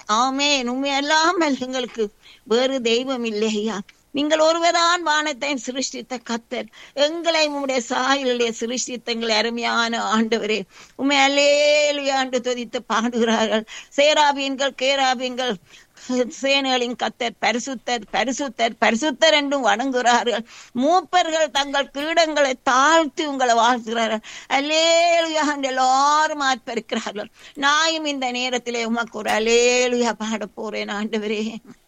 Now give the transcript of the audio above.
ஆமேன் உண்மை அல்லாமல் எங்களுக்கு வேறு தெய்வம் இல்லையா நீங்கள் ஒருவர்தான் வானத்தை சிருஷ்டித்த கத்தர் எங்களை உம்முடைய சாயலுடைய சிருஷ்டித்த எங்களை அருமையான ஆண்டவரே உண்மை அல்லேலுயாண்டு துதித்து பாடுகிறார்கள் சேராபீன்கள் கேராபீன்கள் சேனைகளின் கத்தர் பரிசுத்தர் பரிசுத்தர் பரிசுத்தர் என்றும் வணங்குகிறார்கள் மூப்பர்கள் தங்கள் கிரீடங்களை தாழ்த்தி உங்களை வாழ்த்துகிறார்கள் அலேலுயா என்று எல்லாரும் ஆர்ப்பரிக்கிறார்கள் நாயும் இந்த நேரத்திலே உமக்கு ஒரு அலேலுயா பாட போறேன் ஆண்டவரே